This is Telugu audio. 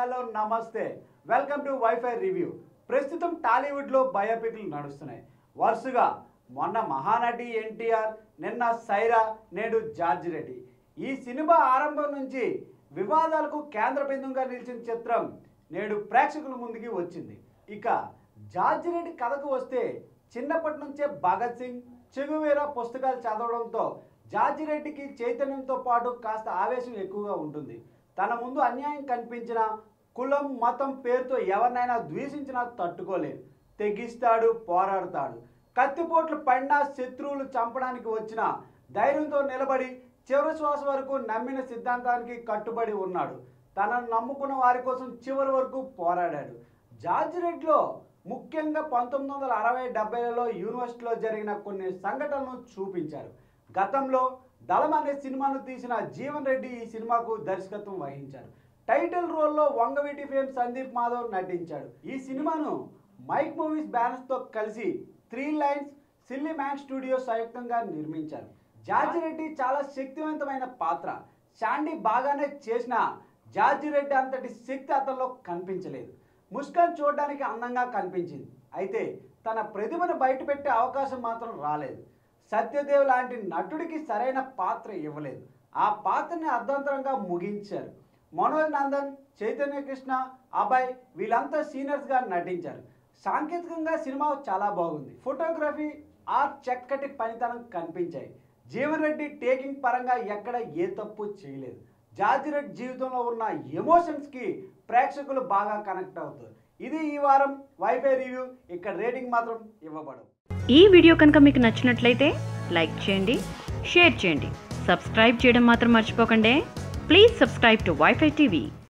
హలో నమస్తే వెల్కమ్ టు వైఫై రివ్యూ ప్రస్తుతం టాలీవుడ్లో బయోపిక్లు నడుస్తున్నాయి వరుసగా మొన్న మహానటి ఎన్టీఆర్ నిన్న సైరా నేడు జార్జ్ రెడ్డి ఈ సినిమా ఆరంభం నుంచి వివాదాలకు కేంద్ర బిందువుగా నిలిచిన చిత్రం నేడు ప్రేక్షకుల ముందుకి వచ్చింది ఇక జార్జ్ రెడ్డి కథకు వస్తే చిన్నప్పటి నుంచే భగత్ సింగ్ చెగువేరా పుస్తకాలు చదవడంతో జార్జి రెడ్డికి చైతన్యంతో పాటు కాస్త ఆవేశం ఎక్కువగా ఉంటుంది తన ముందు అన్యాయం కనిపించిన కులం మతం పేరుతో ఎవరినైనా ద్వేషించినా తట్టుకోలేడు తెగిస్తాడు పోరాడతాడు కత్తిపోట్లు పడినా శత్రువులు చంపడానికి వచ్చిన ధైర్యంతో నిలబడి చివరి శ్వాస వరకు నమ్మిన సిద్ధాంతానికి కట్టుబడి ఉన్నాడు తనను నమ్ముకున్న వారి కోసం చివరి వరకు పోరాడాడు జార్జ్ రెడ్డిలో ముఖ్యంగా పంతొమ్మిది వందల అరవై డెబ్బైలలో యూనివర్సిటీలో జరిగిన కొన్ని సంఘటనలను చూపించారు గతంలో దళం అనే సినిమాను తీసిన జీవన్ రెడ్డి ఈ సినిమాకు దర్శకత్వం వహించారు టైటిల్ రోల్లో వంగవీటి ఫేమ్ సందీప్ మాధవ్ నటించాడు ఈ సినిమాను మైక్ మూవీస్ బ్యానర్స్తో కలిసి Three Lines Silly Man Studio సంయుక్తంగా నిర్మించారు జార్జి రెడ్డి చాలా శక్తివంతమైన పాత్ర శాండీ బాగానే చేసిన జార్జి రెడ్డి అంతటి శక్తి అతనిలో కనిపించలేదు ముస్కాన్ చూడడానికి అందంగా కనిపించింది అయితే తన ప్రతిభను బయటపెట్టే అవకాశం మాత్రం రాలేదు సత్యదేవ్ లాంటి నటుడికి సరైన పాత్ర ఇవ్వలేదు ఆ పాత్రని అర్ధంతరంగా ముగించారు మనోజ్ నందన్ చైతన్య కృష్ణ అభయ్ వీళ్ళంతా సీనియర్స్గా నటించారు సాంకేతికంగా సినిమా చాలా బాగుంది ఫోటోగ్రఫీ ఆ చక్కటి పనితనం కనిపించాయి జీవన్ రెడ్డి టేకింగ్ పరంగా ఎక్కడ ఏ తప్పు చేయలేదు జార్జి రెడ్డి జీవితంలో ఉన్న ఎమోషన్స్కి ప్రేక్షకులు బాగా కనెక్ట్ అవుతారు ఇది ఈ వారం వైఫై రివ్యూ ఇక్కడ రేటింగ్ మాత్రం ఇవ్వబడవు ఈ వీడియో కనుక మీకు నచ్చినట్లయితే లైక్ చేయండి షేర్ చేయండి సబ్స్క్రైబ్ చేయడం మాత్రం మర్చిపోకండి please subscribe to WiFi TV